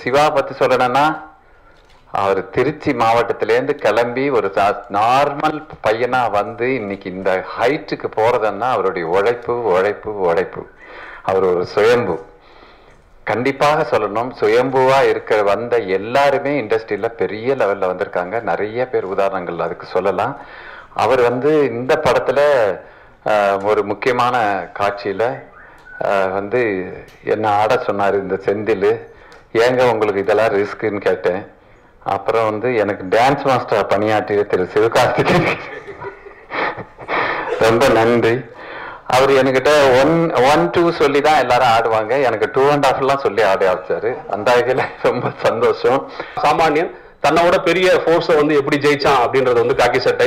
சிவா பத்தி சொல்லணும்னா அவர் திருச்சி மாவட்டத்திலேருந்து கிளம்பி ஒரு நார்மல் பையனா வந்து இன்னைக்கு இந்த ஹைட்டுக்கு போறதுன்னா அவருடைய உழைப்பு உழைப்பு உழைப்பு அவர் ஒரு சுயம்பு கண்டிப்பாக சொல்லணும் சுயம்புவா இருக்கிற வந்த எல்லாருமே இண்டஸ்ட்ரியில பெரிய லெவல்ல வந்திருக்காங்க நிறைய பேர் உதாரணங்கள் அதுக்கு சொல்லலாம் அவர் வந்து இந்த படத்துல ஆஹ், ஒரு முக்கியமான காட்சியில ஆஹ், வந்து என்ன ஆட சொன்னார் இந்த செந்தில் ஏங்க உங்களுக்கு இதெல்லாம் ரிஸ்க்குன்னு கேட்டேன் அப்புறம் வந்து எனக்கு டான்ஸ் மாஸ்டர் பணியாற்றிய திரு சிவகார்த்திகேயன் ரொம்ப நன்றி அவர் என்கிட்ட ஒன் ஒன் டூ சொல்லி தான் எல்லாரும் ஆடுவாங்க எனக்கு டூ அண்ட் ஹாஃப்லாம் சொல்லி ஆடி ஆச்சாரு அந்த வகையில் ரொம்ப சந்தோஷம் சாமானியன் தன்னோட பெரிய ஃபோர்ஸை வந்து எப்படி ஜெயிச்சான் அப்படின்றது வந்து காக்கி சட்டை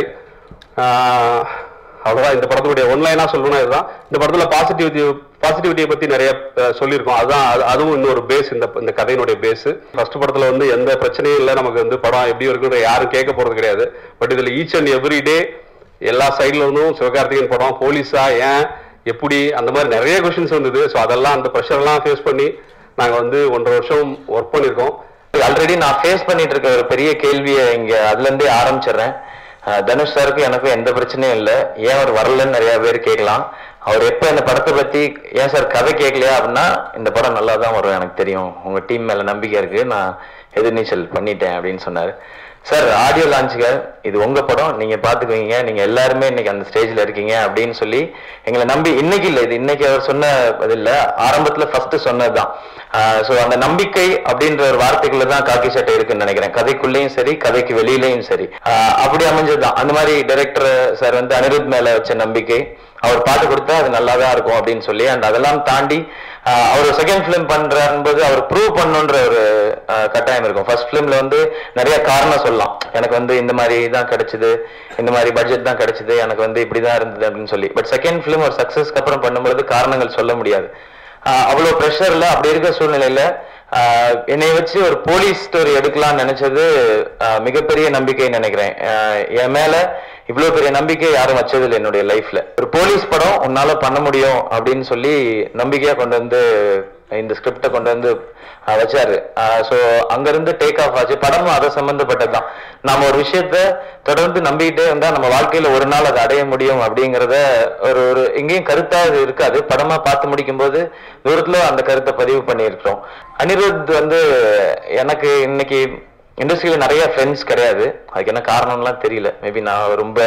ஆஹ் அவ்வளவுதான் இந்த படத்துடைய ஒன்லைனா சொல்லணும்னா இதுதான் இந்த படத்துல பாசிட்டிவிட்டி பாசிட்டிவிட்டியை பத்தி நிறைய அஹ், சொல்லியிருக்கோம் அதுதான் அது- அதுவும் இன்னொரு பேஸ் இந்த இந்த கதையினுடைய பேஸ் ஃபர்ஸ்ட் படத்துல வந்து எந்த பிரச்சனையும் இல்லை நமக்கு வந்து படம் எப்படி இருக்குன்ற யாரும் கேட்க போறது கிடையாது பட் இதுல ஈச் அண்ட் எவ்ரி டே எல்லா சைட்ல இருந்தும் சிவகார்த்திகேயன் படம் போலீஸா ஏன் எப்படி அந்த மாதிரி நிறைய கொஷின்ஸ் வந்தது ஸோ அதெல்லாம் அந்த ப்ரெஷர்லாம் ஃபேஸ் பண்ணி நாங்க வந்து ஒன்றரை வருஷம் ஒர்க் பண்ணியிருக்கோம் ஆல்ரெடி நான் ஃபேஸ் பண்ணிட்டு இருக்க ஒரு பெரிய கேள்வியை இங்க அதுல இருந்தே ஆரம்பிச்சிடுறேன் அஹ் தனுஷ் சாருக்கும் எனக்கும் எந்த பிரச்சனையும் இல்லை ஏன் அவர் வரலன்னு நிறைய பேர் கேட்கலாம் அவர் எப்போ இந்த படத்தை பத்தி ஏன் சார் கதை கேட்கலையா அப்படின்னா இந்த படம் நல்லா தான் வரும் எனக்கு தெரியும் உங்க டீம் மேல நம்பிக்கை இருக்கு நான் எதிர்நீச்சல் பண்ணிட்டேன் அப்படின்னு சொன்னாரு சார் ஆடியோ லான்ச்சுக்கு இது உங்க படம் நீங்க பாத்துக்குவீங்க நீங்க எல்லாருமே இன்னைக்கு அந்த ஸ்டேஜ்ல இருக்கீங்க அப்படின்னு சொல்லி எங்களை நம்பி இன்னைக்கு இல்ல இது இன்னைக்கு அவர் சொன்ன இது இல்ல ஆரம்பத்துல ஃபர்ஸ்ட் சொன்னதுதான் ஸோ அந்த நம்பிக்கை அப்படின்ற ஒரு வார்த்தைக்குள்ள தான் காக்கி சட்டை இருக்குன்னு நினைக்கிறேன் கதைக்குள்ளேயும் சரி கதைக்கு வெளியிலயும் சரி ஆஹ் அப்படி அமைஞ்சதுதான் அந்த மாதிரி டைரக்டர் சார் வந்து அனிருத் மேல வச்ச நம்பிக்கை அவர் பாட்டு கொடுத்தா அது நல்லா தான் இருக்கும் அப்படின்னு சொல்லி அண்ட் அதெல்லாம் தாண்டி ஆஹ் அவர் செகண்ட் ஃபிலிம் பண்றாரும்போது அவர் ப்ரூவ் பண்ணுன்ற ஒரு ஆஹ் கட்டாயம் இருக்கும் ஃபர்ஸ்ட் ஃபிலிம்ல வந்து நிறைய காரணம் சொல்லலாம் எனக்கு வந்து இந்த மாதிரி தான் கிடைச்சது இந்த மாதிரி பட்ஜெட் தான் கிடைச்சது எனக்கு வந்து இப்படி தான் இருந்தது அப்படின்னு சொல்லி பட் செகண்ட் ஃபிலிம் ஒரு சக்ஸஸ்க்கு அப்புறம் பண்ணும்பொழுது காரணங்கள் சொல்ல முடியாது ஆஹ் அவ்வளவு ப்ரெஷர்ல அப்படி இருக்க சூழ்நிலையில ஆஹ் என்னை வச்சு ஒரு போலீஸ் ஸ்டோரி எடுக்கலாம்னு நினைச்சது ஆஹ் மிகப்பெரிய நம்பிக்கை நினைக்கிறேன் ஆஹ் என் மேல இவ்வளவு பெரிய நம்பிக்கை யாரும் வச்சதில்லை என்னுடைய லைஃப்ல ஒரு போலீஸ் படம் உன்னால பண்ண முடியும் அப்படின்னு சொல்லி நம்பிக்கையா கொண்டு வந்து இந்த ஸ்கிரிப்டை கொண்டு வந்து ஆஹ் வச்சாரு ஸோ அங்கிருந்து டேக் ஆஃப் ஆச்சு படமும் அதை சம்பந்தப்பட்டதுதான் நாம ஒரு விஷயத்த தொடர்ந்து நம்பிக்கிட்டே இருந்தா நம்ம வாழ்க்கையில ஒரு நாள் அதை அடைய முடியும் அப்படிங்கிறத ஒரு ஒரு எங்கேயும் கருத்தா அது இருக்காது படமா பார்த்து முடிக்கும் போது தூரத்துல அந்த கருத்தை பதிவு பண்ணியிருக்கிறோம் அனிருத் வந்து எனக்கு இன்னைக்கு இண்டஸ்ட்ரியில நிறைய ஃப்ரெண்ட்ஸ் கிடையாது அதுக்கு என்ன காரணம்லாம் தெரியல மேபி நான் ரொம்ப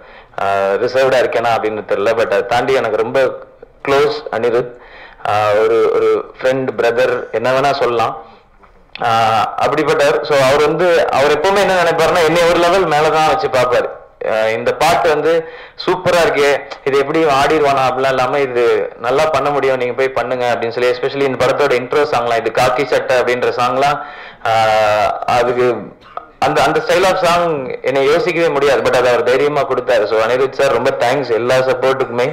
ரிசர்வ்டா இருக்கேனா அப்படின்னு தெரியல பட் அதை தாண்டி எனக்கு ரொம்ப க்ளோஸ் அனிருத் ஆஹ் ஒரு ஒரு ஃப்ரெண்ட் பிரதர் என்ன வேணா சொல்லலாம் ஆஹ் அப்படிப்பட்டவர் ஸோ அவர் வந்து அவர் எப்பவுமே என்ன நினைப்பாருன்னா என்னை ஒரு லெவல் மேலதான் வச்சு பார்ப்பாரு ஆஹ் இந்த பாட்டு வந்து சூப்பரா இருக்கே இது எப்படி ஆடிடுவானா அப்படிலாம் இல்லாம இது நல்லா பண்ண முடியும் நீங்க போய் பண்ணுங்க அப்படின்னு சொல்லி எஸ்பெஷலி இந்த படத்தோட இன்ட்ரோ சாங்லாம் இது காக்கி சட்டை அப்படின்ற சாங்லாம் ஆஹ் அதுக்கு அந்த அந்த ஸ்டைல் ஆஃப் சாங் என்னை யோசிக்கவே முடியாது பட் அதை அவர் தைரியமா கொடுத்தாரு ஸோ அனிருத் சார் ரொம்ப தேங்க்ஸ் எல்லா சப்போர்ட்டுக்குமே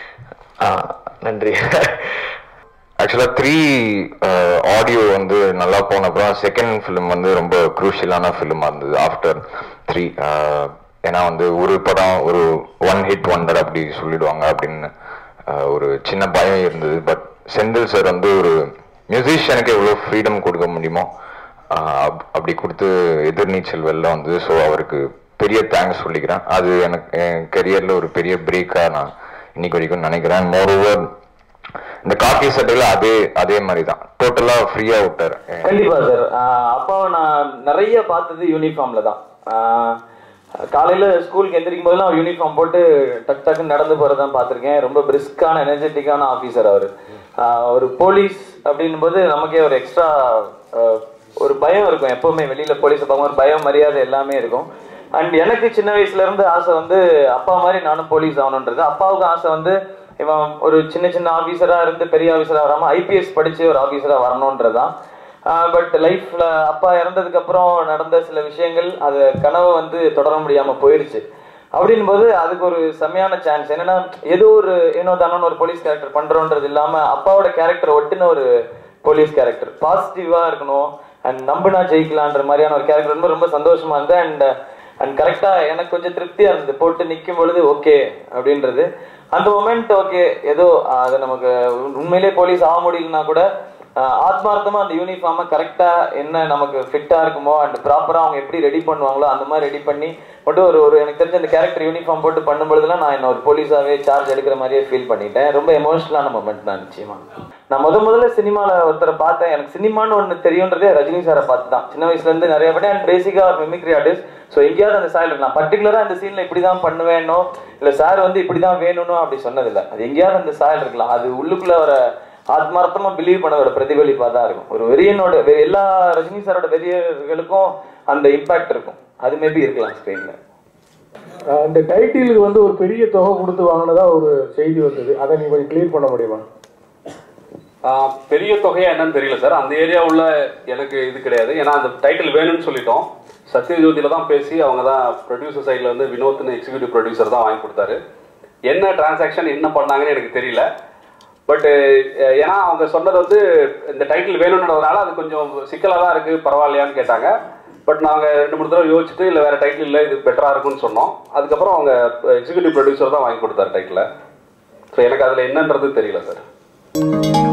நன்றி ஆக்சுவலாக த்ரீ ஆடியோ வந்து நல்லா போன அப்புறம் செகண்ட் ஃபிலிம் வந்து ரொம்ப குரூஷியலான ஃபிலிமாக இருந்தது ஆஃப்டர் த்ரீ ஏன்னா வந்து ஒரு படம் ஒரு ஒன் ஹிட் ஒண்டர் அப்படி சொல்லிடுவாங்க அப்படின்னு ஆஹ், ஒரு சின்ன பயம் இருந்தது பட் செந்தில் சார் வந்து ஒரு மியூசிஷியனுக்கு எவ்வளோ ஃப்ரீடம் கொடுக்க முடியுமோ ஆஹ், அப்- அப்படி கொடுத்து எதிர்நீச்சல் வெளில வந்து ஸோ அவருக்கு பெரிய தேங்க்ஸ் சொல்லிக்கிறேன் அது எனக்கு என் கெரியரில் ஒரு பெரிய பிரேக்காக நான் இன்னைக்கு வரைக்கும் நினைக்கிறேன் மோரோவர் இந்த காக்கி சட்டையில அதே அதே மாதிரி தான் டோட்டலா ஃப்ரீயா விட்டாரு கண்டிப்பா சார் அப்பாவை நான் நிறைய பார்த்தது யூனிஃபார்ம்ல தான் ஆஹ் காலையில ஸ்கூலுக்கு எந்திரிக்கும் போதெல்லாம் அவர் யூனிஃபார்ம் போட்டு டக் டக்குன்னு நடந்து போறதான் பார்த்திருக்கேன் ரொம்ப பிரிஸ்கான எனர்ஜெட்டிக்கான ஆஃபீஸர் அவர் ஒரு போலீஸ் அப்படின்னும் போது நமக்கே ஒரு எக்ஸ்ட்ரா ஒரு பயம் இருக்கும் எப்பவுமே வெளியில போலீஸ் பார்க்கும்போது ஒரு பயம் மரியாதை எல்லாமே இருக்கும் அண்ட் எனக்கு சின்ன வயசுல இருந்து ஆசை வந்து அப்பா மாதிரி நானும் போலீஸ் ஆகணுன்றது அப்பாவுக்கு ஆசை வந்து இவன் ஒரு சின்ன சின்ன ஆபீசரா இருந்து பெரிய ஆபீசரா வராம ஐபிஎஸ் படிச்சு ஒரு ஆபீசரா வரணுன்றதுதான் பட் லைஃப்ல அப்பா இறந்ததுக்கு அப்புறம் நடந்த சில விஷயங்கள் அது கனவு வந்து தொடர முடியாம போயிருச்சு அப்படின் போது அதுக்கு ஒரு செம்மையான சான்ஸ் என்னன்னா ஏதோ ஒரு ஏனோ தானோன்னு ஒரு போலீஸ் கேரக்டர் பண்றோன்றது இல்லாம அப்பாவோட கேரக்டர் ஒட்டின ஒரு போலீஸ் கேரக்டர் பாசிட்டிவா இருக்கணும் அண்ட் நம்பினா ஜெயிக்கலான்ற மாதிரியான ஒரு கேரக்டர் ரொம்ப ரொம்ப சந்தோஷமா இருந்தது அண்ட் அண்ட் கரெக்டா எனக்கு கொஞ்சம் திருப்தியா இருந்தது போட்டு நிக்கும் பொழுது ஓகே அப்படின்றது அந்த மொமெண்ட் ஓகே ஏதோ அது நமக்கு உண்மையிலேயே போலீஸ் ஆக முடியலனா கூட ஆஹ் ஆத்மார்த்தமா அந்த யூனிஃபார்மை கரெக்டா என்ன நமக்கு ஃபிட்டா இருக்குமோ அண்ட் ப்ராப்பரா அவங்க எப்படி ரெடி பண்ணுவாங்களோ அந்த மாதிரி ரெடி பண்ணி மட்டும் ஒரு ஒரு எனக்கு தெரிஞ்ச அந்த கேரக்டர் யூனிஃபார்ம் போட்டு பண்ணும்பொழுதுலாம் நான் என்ன ஒரு போலீஸாவே சார்ஜ் எடுக்கிற மாதிரியே ஃபீல் பண்ணிட்டேன் ரொம்ப எமோஷனலான மூமெண்ட் தான் நிச்சயமா நான் முத முதல்ல சினிமால ஒருத்தரை பார்த்தேன் எனக்கு சினிமான்னு ஒன்று தெரியுன்றதே ரஜினி சாரை பார்த்து தான் சின்ன வயசுல இருந்து நிறைய படம் அண்ட் பேசிக்கா ஒரு மிமிக்ரி ஆர்டிஸ்ட் ஸோ எங்கேயாவது அந்த சாயல் நான் பர்டிகுலரா இந்த சீன்ல இப்படி தான் பண்ணுவேனோ இல்ல சார் வந்து இப்படி தான் வேணும்னோ அப்படி சொன்னதில்லை அது எங்கேயாவது அந்த சாயல் இருக்கலாம் அது உள்ளுக்குள்ள வர ஆத்மார்த்தமா பிலீவ் பண்ணதோட பிரதிபலிப்பா தான் இருக்கும் ஒரு வெறியனோட வெ- எல்லா ரஜினி சாரோட வெறியர்களுக்கும் அந்த இம்பாக்ட் இருக்கும் அது மேபி இருக்கலாம் ஸ்க்ரீன்ல அஹ் இந்த டைட்டிலுக்கு வந்து ஒரு பெரிய தொகை கொடுத்து வாங்கினதா ஒரு செய்தி வந்தது அதை நீங்க கொஞ்சம் கிளியர் பண்ண முடியுமா ஆஹ் பெரிய தொகையா என்னன்னு தெரியல சார் அந்த ஏரியா உள்ள எனக்கு இது கிடையாது ஏன்னா அந்த டைட்டில் வேணும்னு சொல்லிட்டோம் சத்யஜோதியில தான் பேசி அவங்க தான் ப்ரொடியூசர் சைடில் வந்து வினோத்னு எக்ஸிக்யூட்டிவ் ப்ரொடியூசர் தான் வாங்கி கொடுத்தாரு என்ன டிரான்சாக்ஷன் என்ன பண்ணாங்கன்னு எனக்கு தெரியல பட் ஏன்னா அவங்க சொன்னது வந்து இந்த டைட்டில் வேணும்ன்றதுனால அது கொஞ்சம் சிக்கலாக தான் இருக்கு பரவாயில்லையான்னு கேட்டாங்க பட் நாங்கள் ரெண்டு மூணு தடவை யோசிச்சுட்டு இல்லை வேற டைட்டில் இல்லை இது பெட்டராக இருக்கும்னு சொன்னோம் அதுக்கப்புறம் அவங்க எக்ஸிக்யூட்டிவ் ப்ரொடியூசர் தான் வாங்கி கொடுத்தாரு டைட்டில் ஸோ எனக்கு அதில் என்னன்றது தெரியல சார்